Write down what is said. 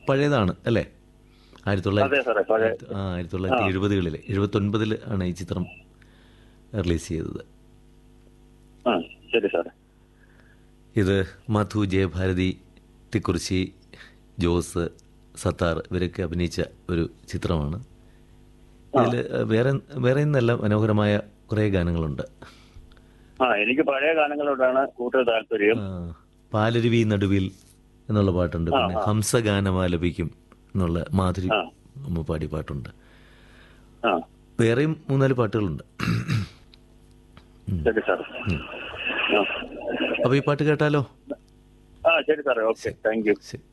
പഴയതാണ് അല്ലേ ആയിരത്തി അതെ തൊള്ളായിരത്തി സാറേ പഴയ ആ ആയിരത്തി തൊള്ളായിരത്തി എഴുപതുകളിൽ എഴുപത്തൊൻപതിൽ ആണ് ഈ ചിത്രം റിലീസ് ചെയ്തത് ആ ശരി സാറേ ഇത് മധു ജയഭാരതി തിക്കുറിശി ജോസ് സത്താർ ഇവരൊക്കെ അഭിനയിച്ച ഒരു ചിത്രമാണ് ഇതിൽ വേറെ വേറെ നല്ല മനോഹരമായ കുറേ ഗാനങ്ങളുണ്ട് ആ എനിക്ക് പഴയ ഗാനങ്ങളോടാണ് കൂടുതൽ താല്പര്യം ആ, പാലരുവി നടുവിൽ എന്നുള്ള പാട്ടുണ്ട് പിന്നെ ഹംസഗാനമാലപിക്കും എന്നുള്ള മാധുരി ആ. അമ്മ പാടി പാട്ടുണ്ട് ആ വേറെയും മൂന്നാല് പാട്ടുകളുണ്ട് ശരി സാറേ ആ അപ്പോൾ ഈ പാട്ട് കേട്ടാലോ ആ ശരി സാറേ ഓക്കെ താങ്ക് യു ശരി